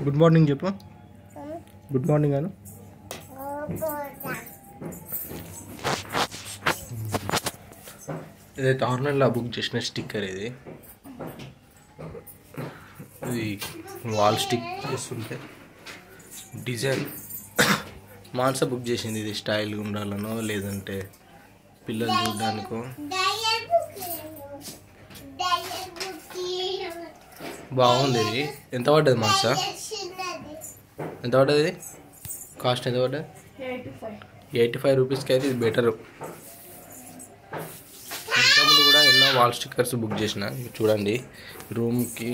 good morning చెప్పు good morning అను ఇదైతే ఆన్లైన్లో బుక్ చేసిన స్టిక్కర్ ఇది ఇది వాల్ స్టిక్ చేస్తుంటే డిజైన్ మాన్స బుక్ చేసింది ఇది స్టైల్గా ఉండాలనో లేదంటే పిల్లలు చూడడానికో బాగుంది ఇది ఎంత పడ్డది మాన్స ఎంత పడ్డది ఇది కాస్ట్ ఎంత పడ్డది ఎయిటీ ఫైవ్ రూపీస్కి అయితే ఇది బెటరు ఇంతకుముందు కూడా ఎన్నో వాల్ స్టిక్కర్స్ బుక్ చేసిన ఇవి చూడండి రూమ్కి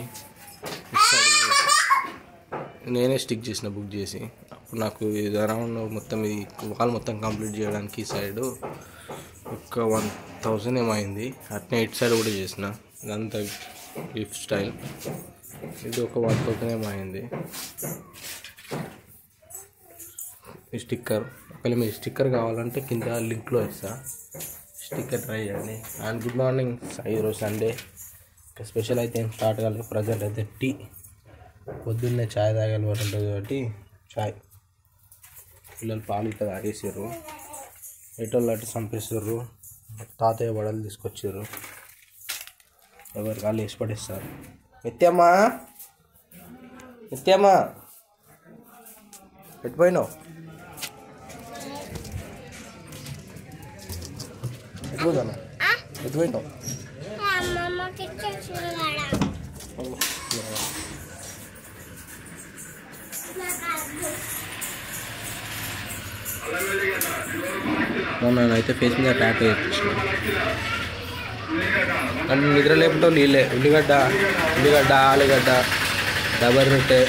నేనే స్టిక్ చేసిన బుక్ చేసి అప్పుడు నాకు ఇది అరౌండ్ మొత్తం ఇది వాల్ మొత్తం కంప్లీట్ చేయడానికి ఈ సైడ్ ఒక వన్ థౌజండ్ ఏమో అయింది అట్నే ఇటు సైడ్ కూడా చేసిన ఇదంతా గిఫ్ట్ స్టైల్ ఇది ఒక వన్ థౌజండ్ ఏమో అయింది ఈ స్టిక్కర్ ఒకవేళ మీరు స్టిక్కర్ కావాలంటే కింద లింక్లో ఇస్తా స్టిక్కర్ ట్రై చేయండి అండ్ గుడ్ మార్నింగ్ ఈరోజు సండే ఇంకా స్పెషల్ అయితే ఏం స్టార్ట్ కాలేదు ప్రజెంట్ అయితే టీ పొద్దున్నే చాయ్ తాగే అలవాటు ఉంటుంది కాబట్టి చాయ్ పిల్లలు పాలు ఇట్లా తాగేసారు ఎటోళ్ళు అటు చంపేసారు తాతయ్య వడలు తీసుకొచ్చారు ఎవరు కాళ్ళు వేసి పడేస్తారు నిత్యమ్మా నిత్యమ్మా ఎట్టుపోయినావు ఎట్టుపోతాను ఎట్టుపోయినావు మొన్న అయితే ఫేస్ మీద ట్యాటూ చేయించిన నన్ను నిద్ర లేపటం నీళ్ళే ఉల్లిగడ్డ ఉల్లిగడ్డ ఆలుగడ్డ డబర్ రొట్టె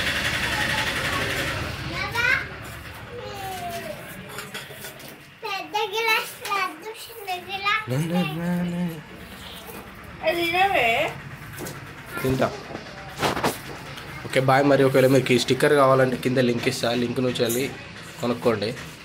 పెద్ద గిలాస్ లడ్డు చిన్న గిలాస్ తింటా ఓకే బాయ్ మరి ఒకవేళ మీకు ఈ స్టిక్కర్ కావాలంటే కింద లింక్ ఇస్తా లింక్ నుంచి వెళ్ళి కొనుక్కోండి